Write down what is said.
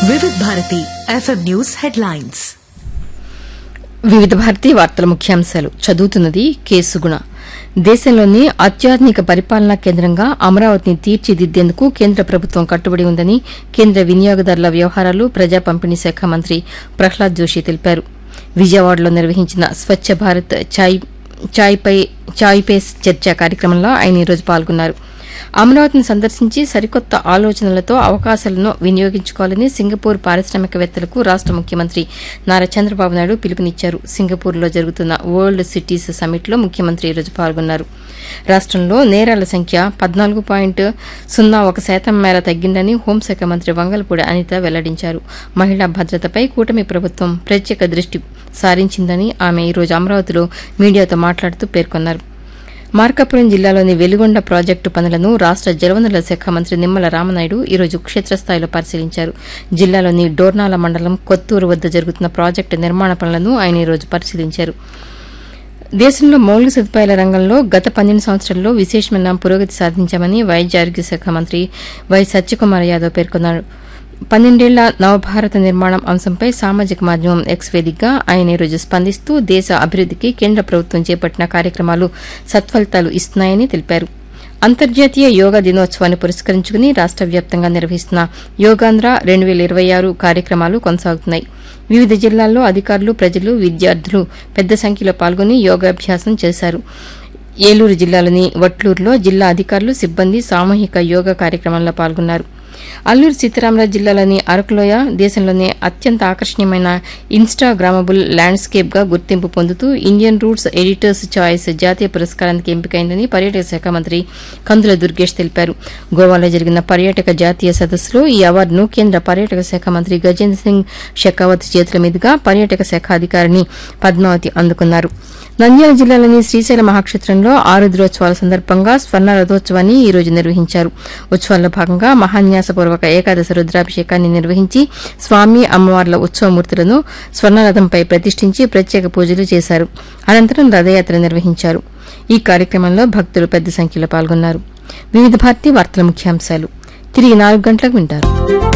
వివిధ Bharati FM news headlines వివిధ భారతీ వార్తల ముఖ్యాంశాలు చదువుతున్నది కె సుగుణ దేశంలోని అత్యాధునిక పరిపాలనా కేంద్రంగా అమరావతిని తీర్చిదిద్దేందుకు కేంద్ర ప్రభుత్వం కట్టుబడి ఉందని కేంద్ర వినియోగదారుల వ్యవహారాలు ప్రజా పంపిణీ శాఖ మంత్రి ప్రహ్లాద్ జోషి తెలిపారు విజయవాడలో నిర్వహించిన స్వచ్ఛ భారత్ చాయ్ చాయ్పై చాయ్ పే చర్చ కార్యక్రమంలో ఆయన ఈరోజు పాల్గొన్నారు అమరావతిని సందర్శించి సరికొత్త ఆలోచనలతో అవకాశాలను వినియోగించుకోవాలని సింగపూర్ పారిశ్రామికవేత్తలకు రాష్ట ముఖ్యమంత్రి నారా చంద్రబాబు నాయుడు పిలుపునిచ్చారు సింగపూర్లో జరుగుతున్న వరల్డ్ సిటీస్ సమ్మిట్లో ముఖ్యమంత్రి ఈరోజు పాల్గొన్నారు రాష్టంలో నేరాల సంఖ్య పద్నాలుగు పాయింట్ సున్నా ఒక శాతం మేర తగ్గిందని హోంశాఖ మంత్రి వంగలపూడి అనిత వెల్లడించారు మహిళా భద్రతపై కూటమి ప్రభుత్వం ప్రత్యేక దృష్టి సారించిందని ఆమె ఈరోజు అమరావతిలో మీడియాతో మాట్లాడుతూ పేర్కొన్నారు మార్కాపురం జిల్లాలోని వెలిగొండ ప్రాజెక్టు పనులను రాష్ట జలవనరుల శాఖ మంత్రి నిమ్మల రామనాయుడు ఈరోజు క్షేత్రస్థాయిలో పరిశీలించారు జిల్లాలోని డోర్నాల మండలం కొత్తూరు వద్ద జరుగుతున్న ప్రాజెక్టు నిర్మాణ పనులను ఆయన ఈరోజు పరిశీలించారు దేశంలో మౌలిక సదుపాయాల రంగంలో గత పన్నెండు సంవత్సరాల్లో విశేషమైన పురోగతి సాధించామని వైద్య ఆరోగ్య శాఖ మంత్రి వై సత్యకుమార్ యాదవ్ పేర్కొన్నారు పన్నెండేళ్ల నవభారత నిర్మాణం అంశంపై సామాజిక మాధ్యమం ఎక్స్ వేదికగా ఆయన ఈరోజు స్పందిస్తూ దేశ అభివృద్దికి కేంద్ర ప్రభుత్వం చేపట్టిన కార్యక్రమాలు సత్ఫలితాలు ఇస్తున్నాయని తెలిపారు అంతర్జాతీయ యోగా దినోత్సవాన్ని పురస్కరించుకుని రాష్ట వ్యాప్తంగా నిర్వహిస్తున్న యోగాంధ్ర రెండు వేల ఇరవై ఆరు కార్యక్రమాలు కొనసాగుతున్నాయి వివిధ జిల్లాల్లో అధికారులు ప్రజలు విద్యార్థులు పెద్ద సంఖ్యలో పాల్గొని యోగాభ్యాసం చేశారు ఏలూరు జిల్లాలోని వట్లూరులో జిల్లా అధికారులు సిబ్బంది సామూహిక యోగా కార్యక్రమంలో పాల్గొన్నారు అల్లూరు సీతారామరాజు జిల్లాలోని అరకులోయ దేశంలోనే అత్యంత ఆకర్షణీయమైన ఇన్స్టాగ్రామబుల్ ల్యాండ్స్కేప్ గా గుర్తింపు పొందుతూ ఇండియన్ రూట్స్ ఎడిటర్స్ చాయిస్ జాతీయ పురస్కారానికి ఎంపికైందని పర్యాటక శాఖ మంత్రి కందుల దుర్గేష్ తెలిపారు గోవాలో జరిగిన పర్యాటక జాతీయ సదస్సులో ఈ అవార్డును కేంద్ర పర్యాటక శాఖ మంత్రి గజేంద్ర సింగ్ షెకావత్ చేతుల మీదుగా పర్యాటక శాఖ అధికారిని పద్మావతి అందుకున్నారు నంద్యాల జిల్లాలోని శ్రీశైల మహాక్షేత్రంలో ఆరు దినోత్సవాల సందర్భంగా స్వర్ణ రథోత్సవాన్ని ఈ రోజు నిర్వహించారు ఉత్సవాల్లో భాగంగా మహాన్యాసపూర్వక ఏకాదశ రుద్రాభిషేకాన్ని నిర్వహించి స్వామి అమ్మవార్ల ఉత్సవమూర్తులను స్వర్ణరథంపై ప్రతిష్ఠించి ప్రత్యేక పూజలు చేశారు అనంతరం రథయాత్ర నిర్వహించారు ఈ కార్యక్రమంలో భక్తులు పెద్ద సంఖ్యలో పాల్గొన్నారు వివిధ భారతి వార్తల ముఖ్యాంశాలు తిరిగి నాలుగు గంటలకు వింటారు